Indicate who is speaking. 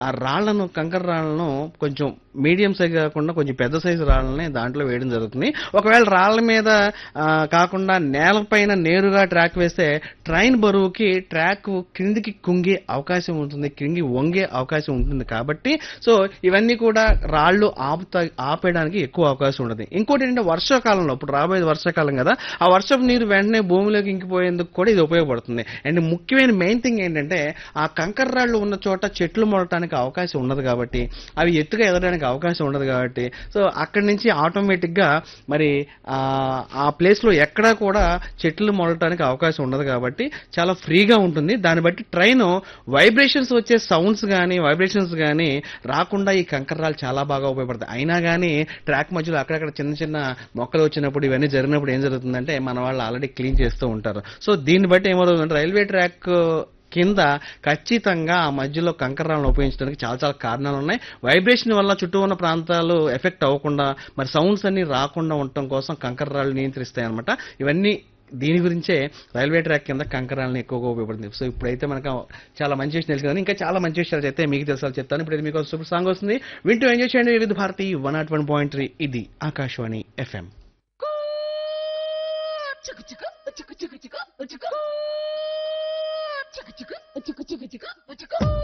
Speaker 1: ఆ రాళ్లను కంకర రాళ్లను కొంచెం మీడియం సైజ్ కాకుండా కొంచెం పెద్ద సైజు రాళ్ళని దాంట్లో వేయడం జరుగుతుంది ఒకవేళ రాళ్ల మీద ఆ, కాకుండా నేలపైన నేరుగా ట్రాక్ వేస్తే ట్రైన్ బరువుకి ట్రాక్ క్రిందికి కుంగే అవకాశం ఉంటుంది క్రింగి వంగే అవకాశం ఉంటుంది కాబట్టి సో ఇవన్నీ కూడా రాళ్ళు ఆపుతా ఆపేయడానికి ఎక్కువ అవకాశం ఉంటుంది ఇంకోటి ఏంటంటే వర్షాకాలంలో ఇప్పుడు రాబోయేది వర్షాకాలం కదా ఆ వర్షపు నీరు వెంటనే భూమిలోకి ఇంకిపోయేందుకు కూడా ఇది ఉపయోగపడుతుంది అండ్ ముఖ్యమైన మెయిన్ థింగ్ ఏంటంటే ఆ కంకర రాళ్ళు ఉన్న చోట చెట్లు మొలటానికి అవకాశం ఉండదు కాబట్టి అవి ఎత్తుగా ఎదగడానికి అవకాశం ఉండదు కాబట్టి సో అక్కడి నుంచి ఆటోమేటిక్ గా మరి ఆ, ఆ ప్లేస్ లో ఎక్కడా కూడా చెట్లు మొలటానికి అవకాశం ఉండదు కాబట్టి చాలా ఫ్రీగా ఉంటుంది దాన్ని బట్టి ట్రైన్ వైబ్రేషన్స్ వచ్చే సౌండ్స్ కానీ వైబ్రేషన్స్ కానీ రాకుండా ఈ కంకర్రాలు చాలా బాగా ఉపయోగపడతాయి అయినా కానీ ట్రాక్ మధ్యలో అక్కడక్కడ చిన్న చిన్న మొక్కలు వచ్చినప్పుడు ఇవన్నీ జరిగినప్పుడు ఏం జరుగుతుందంటే మన వాళ్ళు ఆల్రెడీ క్లీన్ చేస్తూ ఉంటారు సో దీన్ని బట్టి ఏమవుతుందంటే రైల్వే ట్రాక్ కింద ఖచ్చితంగా ఆ మధ్యలో కంకరాలను ఉపయోగించడానికి చాలా చాలా కారణాలు ఉన్నాయి వైబ్రేషన్ వల్ల చుట్టూ ఉన్న ప్రాంతాలు ఎఫెక్ట్ అవ్వకుండా మరి సౌండ్స్ అన్ని రాకుండా ఉండటం కోసం కంకర్రాలు నియంత్రిస్తాయి అనమాట ఇవన్నీ దీని గురించే రైల్వే ట్రాక్ కింద కంకరాలను ఎక్కువగా ఉపయోగపడుతుంది సో ఇప్పుడైతే మనకు చాలా మంచి విషయం తెలుసు కదా ఇంకా చాలా మంచి విషయాలు చెప్తే మీకు తెలుసాలి చెప్తాను ఇప్పుడు మీకు సూపర్ సాంగ్ వస్తుంది వింటూ ఎంజాయ్ చేయండి Vividh Bharati one nought one point three ఇది ఆకాశవాణి ఎఫ్ఎం
Speaker 2: చిక్కు చిక్కు చిక్కు చిక్కు చిక్కు చిక్కు చిక్కు చిక్కు చిక్కు చిక్కు చిక్కు